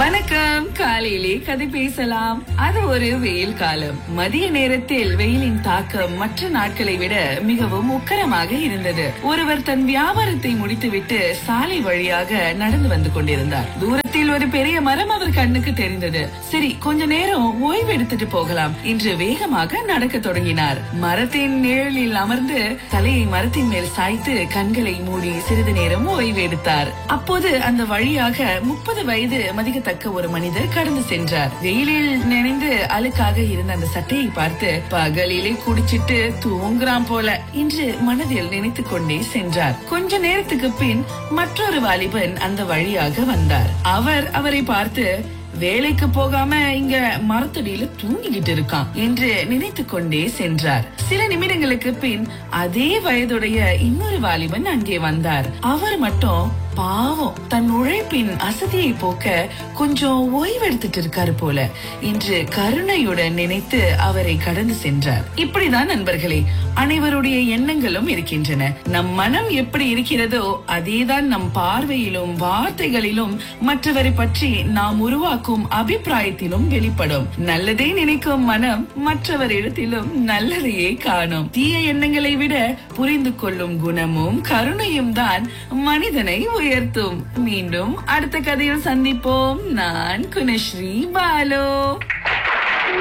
வணக்கம் காலையிலே கதை பேசலாம் அது ஒரு வெயில் காலம் மதிய நேரத்தில் வெயிலின் தாக்கம் மற்ற நாட்களை விட மிகவும் உக்கரமாக இருந்தது ஒருவர் தன் வியாபாரத்தை முடித்துவிட்டு சாலை வழியாக நடந்து வந்து கொண்டிருந்தார் தூரத்தில் ஒரு பெரிய மரம் அவர் கண்ணுக்கு தெரிந்தது சரி கொஞ்ச நேரம் ஓய்வு எடுத்துட்டு போகலாம் என்று வேகமாக நடக்க தொடங்கினார் மரத்தின் நிழலில் அமர்ந்து தலையை மரத்தின் மேல் சாய்த்து கண்களை மூடி சிறிது நேரம் ஓய்வு எடுத்தார் அப்போது அந்த வழியாக முப்பது வயது மதிக்கத்தக்க ஒரு மனிதர் கடந்து சென்றார் வெயிலில் நினைந்து அழுக்காக இருந்த அந்த சட்டையை பார்த்து பகலிலே குடிச்சிட்டு தூங்குறான் போல என்று மனதில் நினைத்துக் கொண்டே சென்றார் கொஞ்ச நேரத்துக்கு பின் மற்றொரு வாலிபன் அந்த வழியாக வந்தார் அவர் அவரை பார்த்து வேலைக்கு போகாம இங்க மரத்தடியில தூங்கிக்கிட்டு இருக்கான் என்று நினைத்து கொண்டே சென்றார் சில நிமிடங்களுக்கு பின் அதே வயதுடைய இன்னொரு வாலிபன் அங்கே வந்தார் அவர் மட்டும் பாவம் தன் உழைப்பின் அசதியை போக்க கொஞ்சம் ஓய்வெடுத்துட்டு இருக்காரு போல என்று கருணையுடன் நினைத்து அவரை கடந்து சென்றார் இப்படிதான் நண்பர்களே அனைவருடைய எண்ணங்களும் இருக்கின்றன நம் மனம் எப்படி இருக்கிறதோ அதேதான் நம் பார்வையிலும் வார்த்தைகளிலும் மற்றவரை பற்றி நாம் உருவாக்கும் அபிப்பிராயத்திலும் வெளிப்படும் நல்லதே நினைக்கும் மனம் மற்றவரிடத்திலும் நல்லதையே காணும் தீய எண்ணங்களை விட புரிந்து கொள்ளும் குணமும் கருணையும் தான் மனிதனை உயர்த்தும் மீண்டும் அடுத்த கதையில் சந்திப்போம் நான் குணஸ்ரீ பாலோ